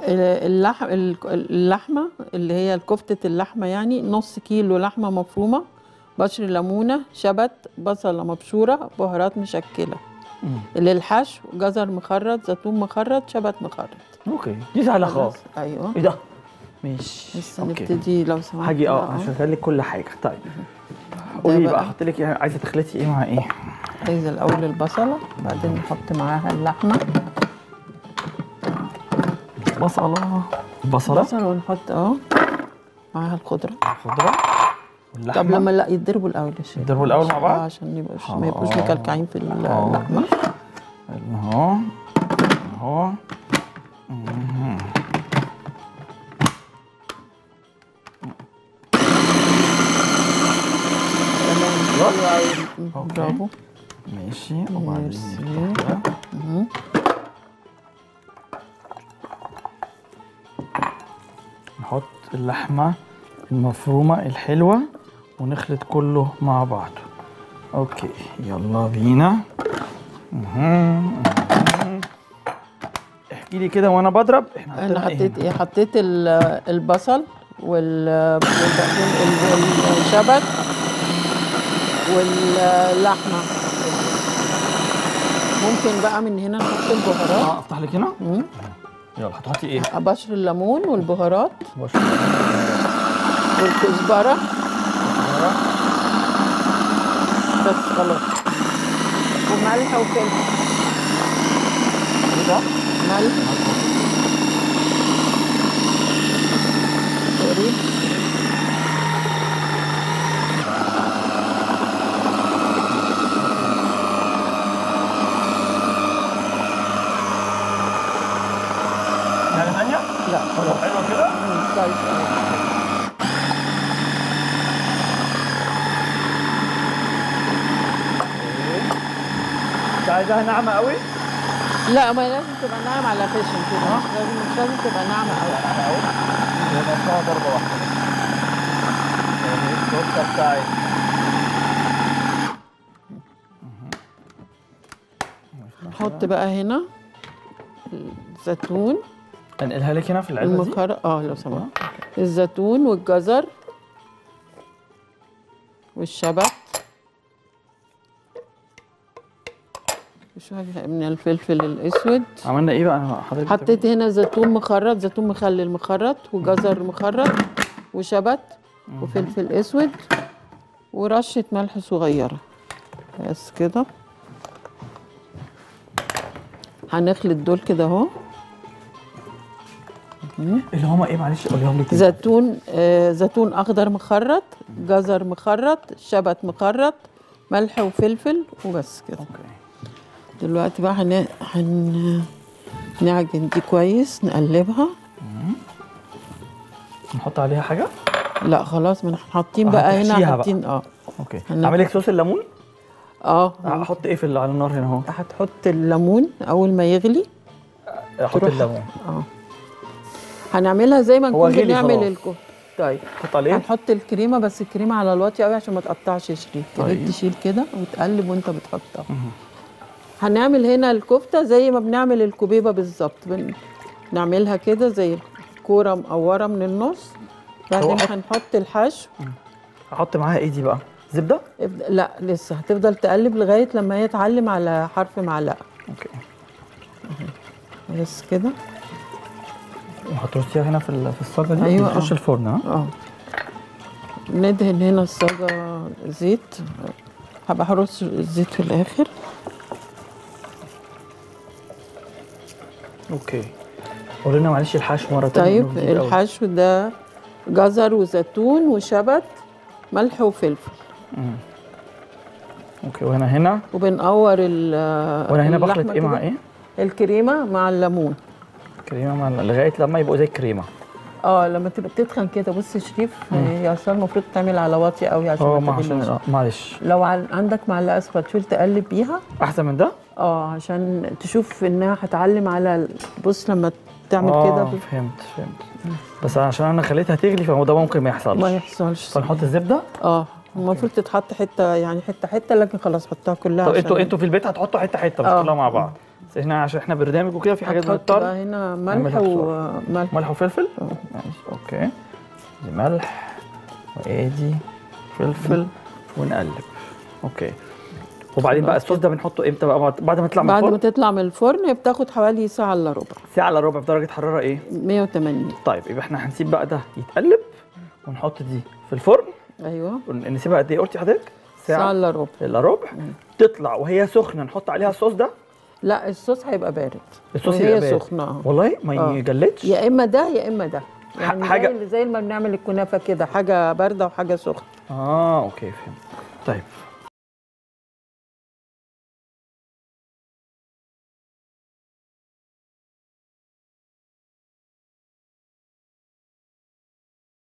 اللحم اللحمه اللي هي كفته اللحمه يعني نص كيلو لحمه مفرومه بشر ليمونه شبت بصله مبشوره بهارات مشكله مم. للحشو جزر مخرط زيتون مخرط شبت مخرط اوكي دي سهله خالص ايوه ايه ده ماشي بس اوكي نبتدي لو سمحت هاجي اه بقى. هشغل لك كل حاجه طيب قولي لي بقى. بقى احط لك ايه عايزه تخلطي ايه مع ايه عايزه الاول البصله بعدين نحط معاها اللحمه بصله البصله بصل ونحط اه معاها الخضره خضره طب واللحمه لما لا يتضربوا الاول يا شيخ يتضربوا الأول مع بعض؟ آه، عشان يبقوش ما آه. يبقوش مكلكعين في اللحمه اهو اهو مهم. تمام خلاص؟ حلو أوي. م- أوكي. برافو ماشي وبعدين ميرسي. نفتح ده. مهم. نحط اللحمه المفرومه الحلوه ونخلط كله مع بعض اوكي يلا بينا مهم. مهم. احكي لي كده وانا بضرب احنا انا حطينا إيه حطيت هنا؟ ايه حطيت ال- البصل وال والبقدون- ال- الشبت واللحمه ممكن بقى من هنا نحط البهارات اه افتح لك هنا مم. يلا هتحطي ايه بشر الليمون والبهارات بشر والكزبره بس خلاص وملح وفلفل ايه ده ملح سوري يعني ثانيه لا خلاص حلوه كده مم، كويس أوي. انت عايزاها ناعمه قوي لا ما لازم تبقى ناعمة على خشن كده مش لازم مش لازم تبقى ناعمة قوي ناعمه قوي يبقى اسمها ضربه واحده يعني الكفته بتاعي نحط بقى هنا الزيتون انقلها لك هنا في العلبه دي المخر اه لو سمحت الزيتون والجزر والشبت وشوية من الفلفل الأسود عملنا ايه بقى انا حضرتك حطيت هنا زيتون مخرط زيتون مخلل مخرط وجزر مخرط وشبت وفلفل اسود ورشه ملح صغيره بس كده هنخلط دول كده اهو اللي هما ايه معلش قوليهم لي تاني. زيتون آه زيتون اخضر مخرط جزر مخرط شبت مخرط ملح وفلفل وبس كده اوكي دلوقتي بقى هن... هن... نعجن دي كويس نقلبها نحط عليها حاجه لا خلاص ما احنا حاطين آه، بقى هنا هتحشيها بقى. حاطين اه اوكي هنعمل- اعمل لك صوص الليمون اه احط ايه في اللي على النار هنا اهو هتحط الليمون اول ما يغلي احط تروح- الليمون اه هنعملها زي ما هو نكون غلي بنعمل خلاص. الكفته طيب احط عليه هنحط الكريمه بس الكريمه على الواطي قوي عشان ما تقطعش شريك طيب. طيب. تشيل كده وتقلب وانت بتحطها هنعمل هنا الكفته زي ما بنعمل الكوبيبه بالظبط بن... نعملها كده زي كوره مقوره من النص بعدين هو- هنحط الحشو احط معاها ايه دي بقى زبده افض- لا لسه هتفضل تقلب لغايه لما هي تعلم على حرف معلقه اوكي بس كده وهترصيها هنا في ال- في الصاجه دي أيوة، تخش آه. الفرن ها اه ندهن هنا الصاجة زيت هبقى هرص الزيت في الآخر اوكي قول لنا معلش الحشو مره تانية طيب إنه جديد أوي. الحشو ده جزر وزيتون وشبت ملح وفلفل اوكي وهنا هنا وبنقور ال وانا هنا بخلط اللحمة ايه مع كده. ايه الكريمة مع الليمون كريمه مع لغايه لما يبقوا زي الكريمه اه لما تبقى تتخن كده بص يا شريف هي اصلا المفروض تعمل على واطي قوي عشان اه ما ما عشان تغليش. آه، معلش لو عن- عندك معلقه اسفل تقلب بيها احسن من ده اه عشان تشوف انها هتعلم على ال- بص لما تعمل آه، كده فهمت فهمت بس عشان انا خليتها تغلي فهو ده ممكن ما يحصلش ما يحصلش فنحط الزبده اه المفروض تتحط حته يعني حته حته لكن خلاص حطها كلها طب عشان انتوا انتوا في البيت هتحطوا حته حته مش آه. كلها مع بعض بس احنا عشان احنا برنامج وكده في حاجات هتحط بنضطر بقى هنا ملح نعملها وملح ملح وفلفل ماشي اوكي دي ملح وادي فلفل ونقلب اوكي وبعدين بقى الصوص ده بنحطه امتى بقى بعد- بعد ما يطلع من بعد ما الفرن تطلع من الفرن بتاخد حوالي ساعه الا ربع ساعه الا ربع بدرجه حراره ايه 180 طيب يبقى احنا هنسيب بقى ده يتقلب ونحط دي في الفرن ايوه ون- نسيبها قد ايه قلتي حضرتك ساعه الا ربع الا ربع تطلع وهي سخنه نحط عليها الصوص ده لا الصوص هيبقى بارد الصوص وهي يبقى بارد. سخنه آه. والله ما آه. يجلدش يا اما ده يا اما ده يعني حاجة- حاجه زي, زي ما بنعمل الكنافه كده حاجه بارده وحاجه سخنه اه اوكي فهمت طيب